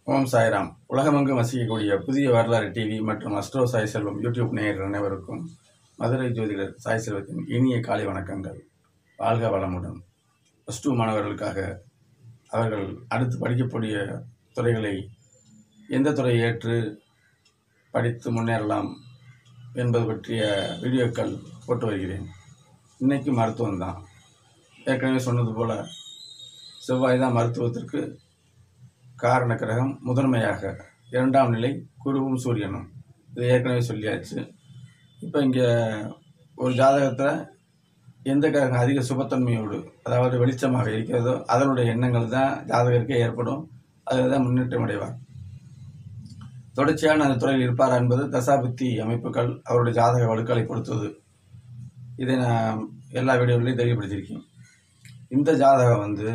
ஓம் சாய்ராம் உலகமெங்கும் வசிக்கக்கூடிய புதிய வரலாறு டிவி மற்றும் அஸ்ட்ரோ சாய் செல்வம் யூடியூப் நேயர்கள் அனைவருக்கும் மதுரை ஜோதிடர் சாய் செல்வத்தின் இனிய காலை வணக்கங்கள் வாழ்க வளமுடன் ப்ளஸ் டூ மாணவர்களுக்காக அவர்கள் அடுத்து படிக்கக்கூடிய துறைகளை எந்த துறையை ஏற்று படித்து முன்னேறலாம் என்பது பற்றிய வீடியோக்கள் போட்டு வருகிறேன் இன்னைக்கு மருத்துவம் தான் ஏற்கனவே சொன்னது போல் செவ்வாய் தான் மருத்துவத்திற்கு காரண கிரகம் முதன்மையாக இரண்டாம் நிலை குருவும் சூரியனும் இது ஏற்கனவே சொல்லியாச்சு இப்போ இங்கே ஒரு ஜாதகத்தில் எந்த கிரகம் அதிக சுபத்தன்மையோடு அதாவது வெளிச்சமாக இருக்கிறதோ அதனுடைய எண்ணங்கள் தான் ஜாதகருக்கே ஏற்படும் அதில் தான் முன்னேற்றம் அடைவார் தொடர்ச்சியான அந்த துறையில் இருப்பார் என்பது தசாபுத்தி அமைப்புகள் அவருடைய ஜாதக வலுக்களை பொறுத்தது இதை நான் எல்லா வீடியோவிலையும் தெரியப்படுத்தியிருக்கேன் இந்த ஜாதகம் வந்து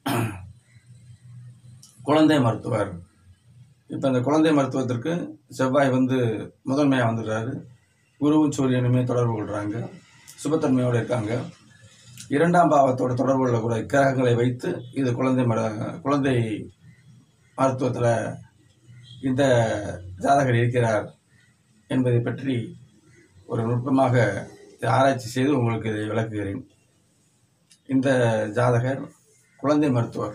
குழந்தை மருத்துவர் இப்போ இந்த குழந்தை மருத்துவத்திற்கு செவ்வாய் வந்து முதன்மையாக வந்துடுறாரு குருவும் சூரியனுமே தொடர்பு கொள்கிறாங்க சுபத்தன்மையோடு இருக்காங்க இரண்டாம் பாவத்தோட தொடர்பு கொள்ளக்கூடிய கிரகங்களை வைத்து இது குழந்தை மர குழந்தை மருத்துவத்தில் இந்த ஜாதகர் இருக்கிறார் என்பதை பற்றி ஒரு நுட்பமாக இதை ஆராய்ச்சி செய்து உங்களுக்கு இதை விளக்குகிறேன் இந்த ஜாதகர் குழந்தை மருத்துவர்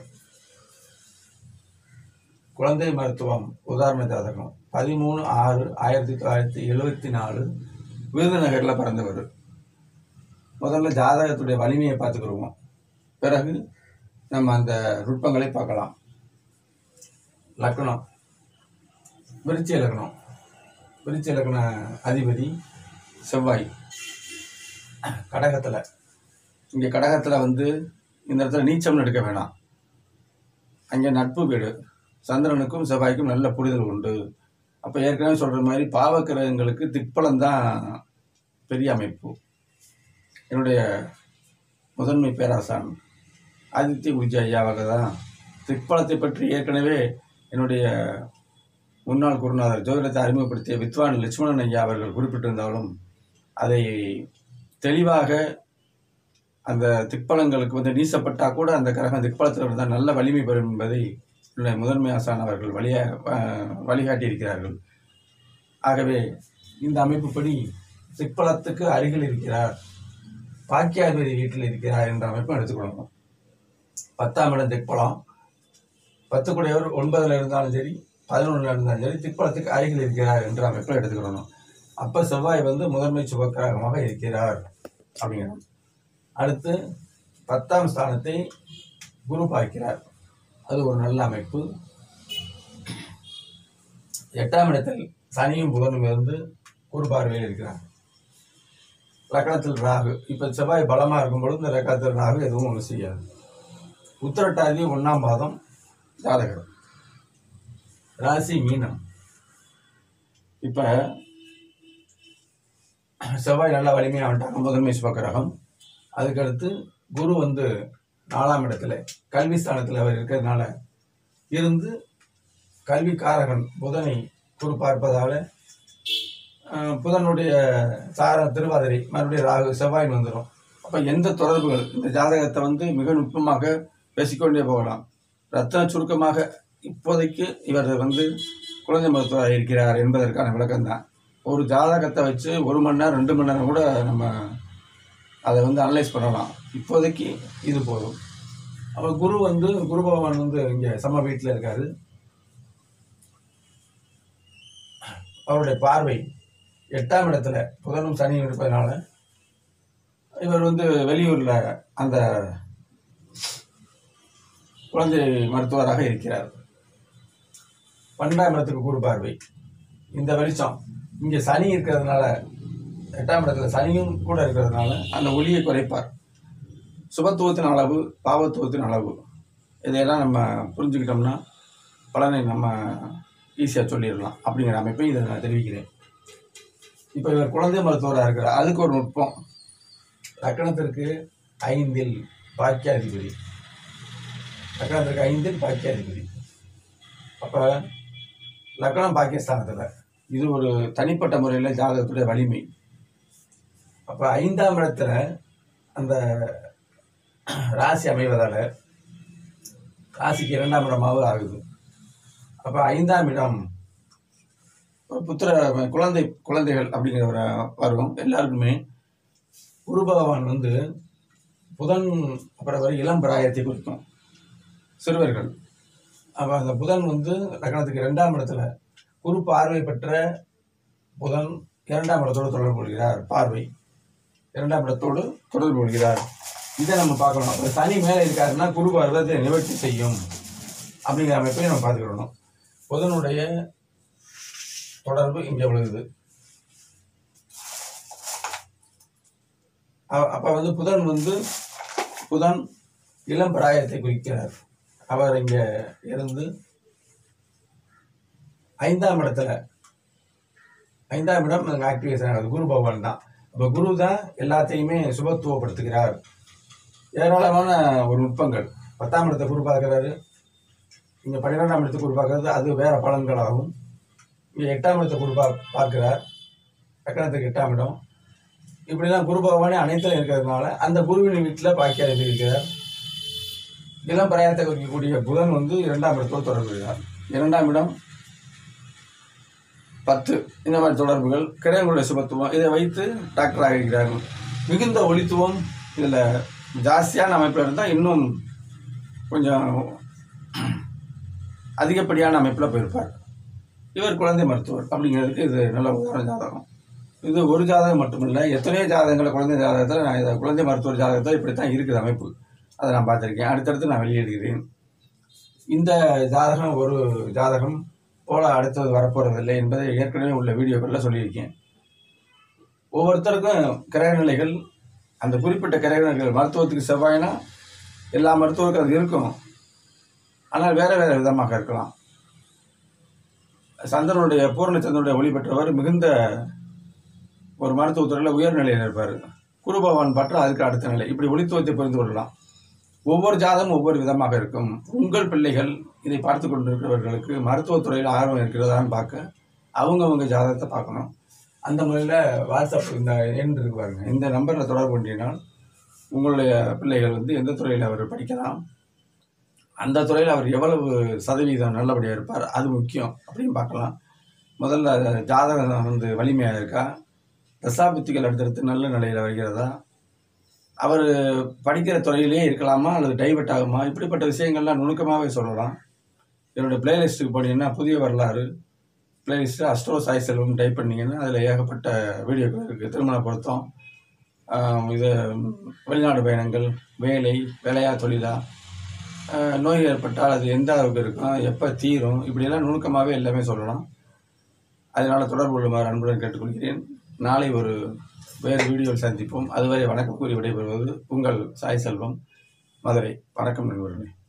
குழந்தை மருத்துவம் உதாரண ஜாதகம் பதிமூணு ஆறு ஆயிரத்தி தொள்ளாயிரத்தி எழுபத்தி நாலு விருதுநகரில் பிறந்தவர் முதல்ல ஜாதகத்துடைய வலிமையை பார்த்துக்கிடுவோம் பிறகு நம்ம அந்த நுட்பங்களை பார்க்கலாம் லக்னம் விருச்சி லக்னம் விருச்சி லக்ன அதிபதி செவ்வாய் கடகத்தில் இங்கே கடகத்தில் வந்து இந்த இடத்துல நீச்சம்னு எடுக்க வேணாம் அங்கே நட்பு வீடு சந்திரனுக்கும் செவ்வாய்க்கும் நல்ல புரிதல் உண்டு அப்போ ஏற்கனவே சொல்கிற மாதிரி பாவக்கிரகங்களுக்கு திக்பலம் தான் பெரிய அமைப்பு என்னுடைய முதன்மை பேராசான் ஆதித்ய குருஜி ஐயாவாக தான் திக்பலத்தை பற்றி ஏற்கனவே என்னுடைய முன்னாள் குருநாதர் ஜோதிடத்தை அறிமுகப்படுத்திய வித்வான் லட்சுமணன் ஐயா அவர்கள் குறிப்பிட்டிருந்தாலும் அதை தெளிவாக அந்த திக்பலங்களுக்கு வந்து நீசப்பட்டா கூட அந்த கிரகம் திக்பலத்தில் இருந்தால் நல்ல வலிமை பெறும் என்பதை என்னுடைய முதன்மை ஆசான் அவர்கள் வழியா வழிகாட்டியிருக்கிறார்கள் ஆகவே இந்த அமைப்புப்படி திக்பலத்துக்கு அருகில் இருக்கிறார் பாக்கியாதிபதி வீட்டில் இருக்கிறார் என்ற அமைப்பும் எடுத்துக்கொள்ளணும் பத்தாம் இடம் திக்பலம் பத்து கூடையவர் ஒன்பதுல இருந்தாலும் சரி பதினொன்றில் இருந்தாலும் சரி திக்பலத்துக்கு அருகில் இருக்கிறார் என்ற அமைப்பில் எடுத்துக்கிடணும் அப்போ செவ்வாய் வந்து முதன்மை சுபக்கிரகமாக இருக்கிறார் அப்படிங்கிறோம் அடுத்து பத்தாம் ஸ்தானத்தை குரு பார்க்கிறார் அது ஒரு நல்ல அமைப்பு எட்டாம் இடத்தில் சனியும் புதனும் இருந்து குரு பார்வையில் இருக்கிறார் லக்கணத்தில் ராகு இப்போ செவ்வாய் பலமாக இருக்கும் பொழுது இந்த லக்கணத்தில் ராகு எதுவும் ஒன்றும் செய்யாது உத்திரட்டாதி ஒன்றாம் பாதம் ஜாதகர் ராசி மீனம் இப்போ செவ்வாய் நல்ல வலிமையாக வந்துட்டாங்க முதன்மை சுபக்கிரகம் அதுக்கடுத்து குரு வந்து நாலாம் இடத்துல கல்வி ஸ்தானத்தில் அவர் இருக்கிறதுனால இருந்து கல்விக்காரகன் புதனை குரு பார்ப்பதால் புதனுடைய சார திருவாதிரை மறுபடியும் ராகு செவ்வாய் வந்துடும் அப்போ எந்த தொடர்புகள் இந்த ஜாதகத்தை வந்து மிக நுட்பமாக பேசிக்கொண்டே போகலாம் ரத்தன சுருக்கமாக இப்போதைக்கு இவர் வந்து குழந்தை மருத்துவராக இருக்கிறார் என்பதற்கான விளக்கம்தான் ஒரு ஜாதகத்தை வச்சு ஒரு மணி நேரம் ரெண்டு மணி நேரம் கூட நம்ம அதை வந்து அனலைஸ் பண்ணலாம் இப்போதைக்கு இது போதும் அப்போ குரு வந்து குரு பகவான் வந்து இங்கே சம வீட்டில் இருக்காரு அவருடைய பார்வை எட்டாம் இடத்துல புதனும் சனியும் இருப்பதனால இவர் வந்து வெளியூரில் அந்த குழந்தை மருத்துவராக இருக்கிறார் பன்னெண்டாம் இடத்துக்கு குரு பார்வை இந்த வெளிச்சம் இங்கே சனி இருக்கிறதுனால எட்டாம் இடத்துல சனியும் கூட இருக்கிறதுனால அந்த ஒளியை குறைப்பார் சுபத்துவத்தின் அளவு பாவத்துவத்தின் அளவு இதையெல்லாம் நம்ம புரிஞ்சுக்கிட்டோம்னா பலனை நம்ம ஈஸியாக சொல்லிடலாம் அப்படிங்கிற அமைப்பை இதை நான் தெரிவிக்கிறேன் இப்போ இவர் குழந்தை மருத்துவராக இருக்கிறார் அதுக்கு ஒரு நுட்பம் லக்கணத்திற்கு ஐந்தில் பாக்கியாதிபதி லக்கணத்திற்கு ஐந்தில் பாக்கியாதிபதி அப்போ லக்கணம் பாக்கியஸ்தானத்தில் இது ஒரு தனிப்பட்ட முறையில் ஜாதகத்துடைய வலிமை அப்போ ஐந்தாம் இடத்துல அந்த ராசி அமைவதால் ராசிக்கு இரண்டாம் இடமாவது ஆகுது அப்போ ஐந்தாம் இடம் புத்திர குழந்தை குழந்தைகள் அப்படிங்கிற ஒரு பருவம் எல்லாருக்குமே குரு பகவான் வந்து புதன் அப்புறம் வரை இளம் பிராயத்தை குறிக்கும் சிறுவர்கள் அப்போ அந்த புதன் வந்து லக்னத்துக்கு இரண்டாம் இடத்துல குரு பார்வை பெற்ற புதன் இரண்டாம் இடத்தோடு தொடர்பு கொள்கிறார் பார்வை இரண்டாம் இடத்தோடு தொடர்பு கொள்கிறார் இதை நம்ம பார்க்கணும் அப்போ சனி மேலே இருக்காருன்னா குரு பார்வத்தை நிவர்த்தி செய்யும் அப்படிங்கிற அமைப்பையும் நம்ம பார்த்துக்கிடணும் புதனுடைய தொடர்பு இங்கே விழுகுது அ- அப்ப வந்து புதன் வந்து புதன் இளம் பிராயத்தை குறிக்கிறார் அவர் இங்க இருந்து ஐந்தாம் இடத்துல ஐந்தாம் இடம் அங்கே ஆக்டிவேஷன் ஆகுது குரு பகவான் தான் அப்போ குரு தான் எல்லாத்தையுமே சுபத்துவப்படுத்துகிறார் ஏராளமான ஒரு நுட்பங்கள் பத்தாம் இடத்தை குரு பார்க்குறாரு இங்கே பன்னிரெண்டாம் இடத்தை குரு பார்க்கறது அது வேற பலன்களாகும் இங்கே எட்டாம் இடத்தை குரு பா பார்க்கிறார் லக்னத்துக்கு எட்டாம் இடம் இப்படிலாம் குரு பகவானே அனைத்திலும் இருக்கிறதுனால அந்த குருவின் வீட்டில் பாக்கியாதிபதி இருக்கிறார் இளம் பிரயாணத்தை குறிக்கக்கூடிய புதன் வந்து இரண்டாம் இடத்தோடு தொடர்புகிறார் இரண்டாம் இடம் பத்து இந்த மாதிரி தொடர்புகள் கிரகங்களுடைய சுபத்துவம் இதை வைத்து டாக்டர் ஆகியிருக்கிறார்கள் மிகுந்த ஒளித்துவம் இதில் ஜாஸ்தியான அமைப்பில் இருந்தால் இன்னும் கொஞ்சம் அதிகப்படியான அமைப்பில் போயிருப்பார் இவர் குழந்தை மருத்துவர் அப்படிங்கிறதுக்கு இது நல்ல உதாரண ஜாதகம் இது ஒரு ஜாதகம் மட்டுமில்லை எத்தனையோ ஜாதகங்களை குழந்தை ஜாதகத்தில் நான் இதை குழந்தை மருத்துவர் ஜாதகத்தில் இப்படி தான் இருக்குது அமைப்பு அதை நான் பார்த்துருக்கேன் அடுத்தடுத்து நான் வெளியிடுகிறேன் இந்த ஜாதகம் ஒரு ஜாதகம் போல அடுத்தது வரப்போறதில்லை என்பதை ஏற்கனவே உள்ள வீடியோக்களில் சொல்லியிருக்கேன் ஒவ்வொருத்தருக்கும் கிரக நிலைகள் அந்த குறிப்பிட்ட கிரக நிலைகள் மருத்துவத்துக்கு செவ்வாய்னா எல்லா மருத்துவருக்கும் அது இருக்கும் ஆனால் வேற வேற விதமாக இருக்கலாம் சந்திரனுடைய பூர்ண சந்திரனுடைய ஒளி பெற்றவர் மிகுந்த ஒரு மருத்துவத்துறையில் உயர்நிலையில் இருப்பார் குரு பகவான் பற்ற அதுக்கு அடுத்த நிலை இப்படி ஒளித்துவத்தை புரிந்து கொள்ளலாம் ஒவ்வொரு ஜாதகம் ஒவ்வொரு விதமாக இருக்கும் உங்கள் பிள்ளைகள் இதை பார்த்து கொண்டிருக்கிறவர்களுக்கு மருத்துவத்துறையில் ஆர்வம் இருக்கிறதான்னு பார்க்க அவங்கவங்க ஜாதகத்தை பார்க்கணும் அந்த முறையில் வாட்ஸ்அப் இந்த எண் இருக்கு பாருங்க இந்த நம்பரில் தொடர்பு கொண்டினால் உங்களுடைய பிள்ளைகள் வந்து எந்த துறையில் அவர் படிக்கலாம் அந்த துறையில் அவர் எவ்வளவு சதவீதம் நல்லபடியாக இருப்பார் அது முக்கியம் அப்படின்னு பார்க்கலாம் முதல்ல ஜாதகம் வந்து வலிமையாக இருக்கா தசாபுத்திகள் அடுத்தடுத்து நல்ல நிலையில் வருகிறதா அவர் படிக்கிற துறையிலே இருக்கலாமா அல்லது டைவர்ட் ஆகுமா இப்படிப்பட்ட விஷயங்கள்லாம் நுணுக்கமாகவே சொல்லலாம் என்னோடய பிளேலிஸ்ட்டுக்கு போனீங்கன்னா புதிய வரலாறு playlist astro Sai Selvam type பண்ணீங்கன்னா அதில் ஏகப்பட்ட வீடியோக்கள் இருக்குது திருமண பொருத்தம் ஆம், இது வெளிநாடு பயணங்கள் வேலை வேலையா தொழிலா ஆஹ், நோய் ஏற்பட்டால் அது எந்த அளவுக்கு இருக்கும் எப்போ தீரும் இப்படியெல்லாம் நுணுக்கமாகவே எல்லாமே சொல்லலாம் அதனால் தொடர்பு கொள்ளுமாறு அன்புடன் கேட்டுக்கொள்கிறேன் நாளை ஒரு வேறு வீடியோவில் சந்திப்போம் அதுவரை வணக்கம் கூறி விடைபெறுவது உங்கள் சாய் செல்வம் மதுரை வணக்கம் நண்பர்களே